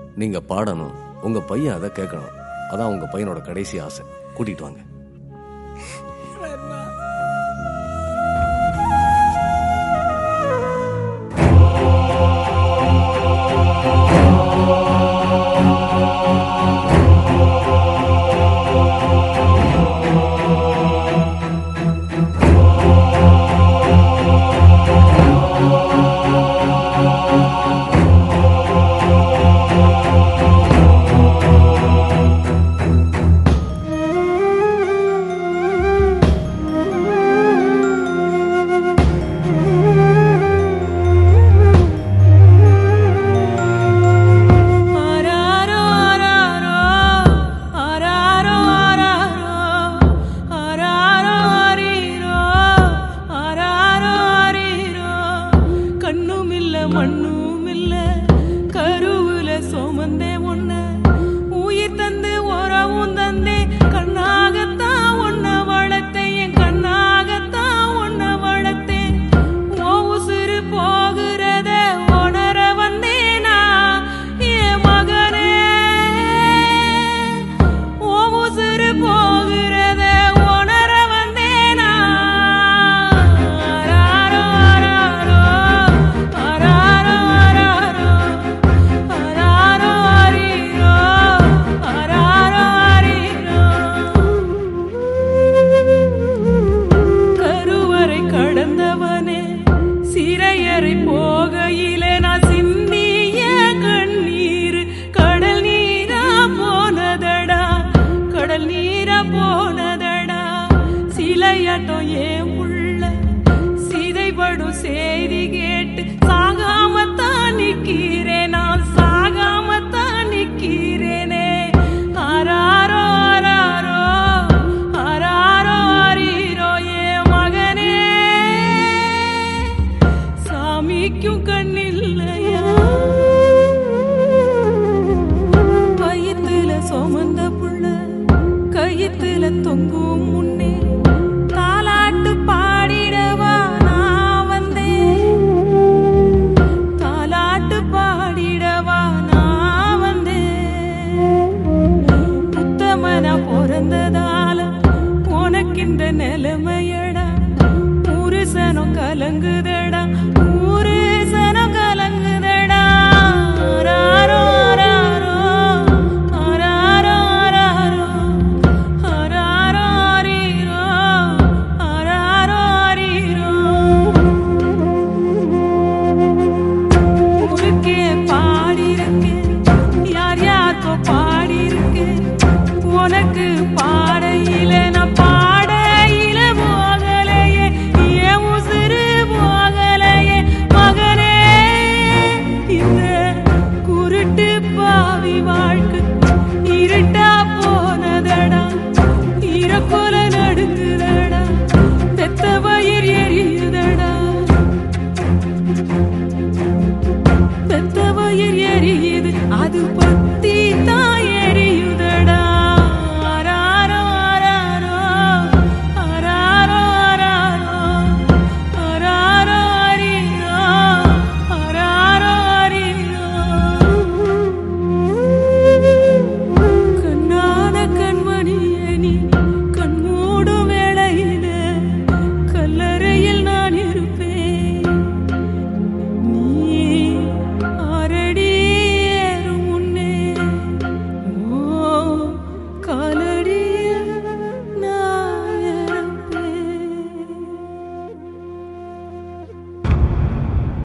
நீங்க பாடணும் உங்க பையன் அதை கேட்கணும் அதான் உங்க பையனோட கடைசி ஆசை கூட்டிட்டு வாங்க ஆராரோ ஆராரோ ஆராரோ ஆராரோ ஆராரோ ஆரீரோ ஆராரோ ஆரீரோ கண்ணும் இல்ல மண்ணும் இல்ல கருவுல சோமந்தே ஒண்ண உயிர் தந்து உறவும் தந்தே கண்ணாகத்தான் ஒன்ன வளர்த்தேன் என் கண்ணாகத்தான் ஒன்ன வளர்த்தேன் ஓ உசுறு போகிறத உணர வந்தேனா என் மகனே ஓ உசுறு போகிறத உணர வந்தேனா ஆராரோ ஆராரோ ஆராரோ ஆராரோ ஆராரோ ஆரீரோ ஆராரோ ஆரீரோ கருவறை கடந்தவனே சிறையறை போகையிலே நான் சிந்திய கண்ணீர் கடல் நீரா போனதடா கடல் நீரா போனதடா சிலையாட்டம் ஏன் உள்ள சிதைபடும் செய்தி கேட்டு சாகாமத்தான் நிக்கிறேன் நான் சாகாமத்தான் நிக்கிறேனே ஆராரோ ஆராரோ ஆராரோ ஆரீரோ ஏ மகனே சாமிக்கும் கண்ணில்லையா வயித்துல சுமந்த புள்ள கயித்துல தொங்கும் முன்னே தாலாட்டு பாடிடவா நான் வந்தேன் தாலாட்டு பாடிடவா நான் வந்தேன் புத்தமனா பிறந்ததால உனக்கின்ற நிலைமையடா புருஷனும் கலங்கு